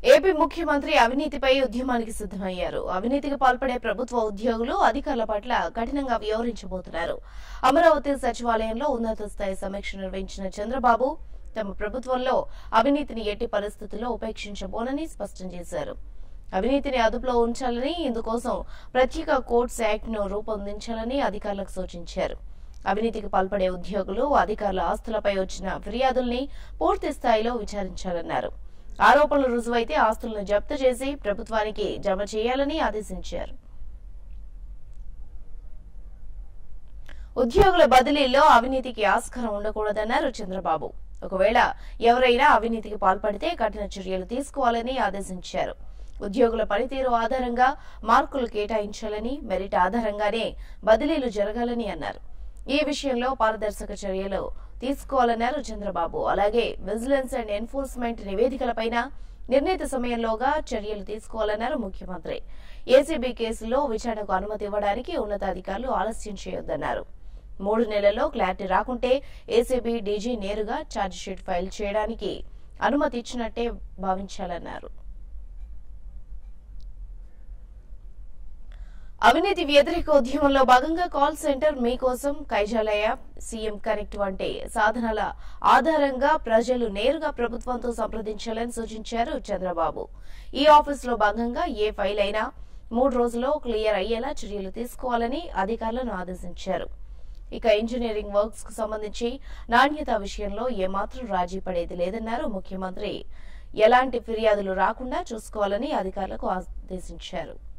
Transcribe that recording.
AP ముఖ్యమంత్రి అవినీతిపై ఉద్యమానికి సిద్దమయ్యారు అవినీతికి పాల్పడే ప్రభుత్వ ఉద్యోగులు అధికారుల పట్ల కఠినంగా వ్యవహరించబోతున్నారు అమరావతి సచివాలయంలో ఉన్నత స్థాయి సమీక్ష నిర్వహించిన చంద్రబాబు తమ ప్రభుత్వంలో అవినీతిని ఎట్టి పరిస్థితుల్లో ఉపేక్షించబోనని స్పష్టం చేశారు అవినీతిని అదుపులో ఉంచాలని ఇందుకోసం ప్రత్యేక కోర్ట్స్ యాక్ట్ ను రూపొందించాలని అధికారులకు సూచించారు అవినీతికి పాల్పడే ఉద్యోగులు అధికారుల ఆస్తులపై వచ్చిన ఫిర్యాదుల్ని పూర్తి స్థాయిలో విచారించాలన్నారు ఆరోపణలు రుజువైతే ఆస్తులను జప్తు చేసి ప్రభుత్వానికి జమ చేయాలని ఆదేశించారు ఉద్యోగుల బదిలీలో అవినీతికి ఆస్కారం ఉండకూడదన్నారు చంద్రబాబు ఒకవేళ ఎవరైనా అవినీతికి పాల్పడితే కఠిన చర్యలు తీసుకోవాలని ఆదేశించారు ఉద్యోగుల పనితీరు ఆధారంగా మార్కులు కేటాయించాలని మెరిట్ ఆధారంగానే బదిలీలు జరగాలని అన్నారు ఈ విషయంలో పారదర్శక చర్యలు తీసుకోవాలన్నారు చంద్రబాబు అలాగే విజిలెన్స్ అండ్ ఎన్ఫోర్స్మెంట్ నివేదికలపైన నిర్ణీత సమయంలోగా చర్యలు తీసుకోవాలన్నారు ముఖ్యమంత్రి ఏసీబీ కేసులో విచారణకు అనుమతి ఇవ్వడానికి ఉన్నతాధికారులు ఆలస్యం చేయొద్దన్నారు మూడు నెలల్లో క్లారిటీ రాకుంటే ఏసీబీ డీజీ నేరుగా ఛార్జిషీట్ ఫైల్ చేయడానికి అనుమతి ఇచ్చినట్టే భావించాలన్నారు అవినీతి వ్యతిరేక ఉద్యమంలో భాగంగా కాల్ సెంటర్ మీకోసం కైజాల యాప్ సీఎం కనెక్ట్ వంటి సాధనాల ఆధారంగా ప్రజలు నేరుగా ప్రభుత్వంతో సంప్రదించాలని సూచించారు చంద్రబాబు ఈ ఆఫీస్ లో భాగంగా ఏ ఫైల్ అయినా మూడు రోజుల్లో క్లియర్ అయ్యేలా చర్యలు తీసుకోవాలని అధికారులను ఆదేశించారు ఇక ఇంజనీరింగ్ వర్క్స్ కు సంబంధించి నాణ్యత విషయంలో ఏమాత్రం రాజీ పడేది లేదన్నారు ముఖ్యమంత్రి ఎలాంటి ఫిర్యాదులు రాకుండా చూసుకోవాలని అధికారులకు ఆదేశించారు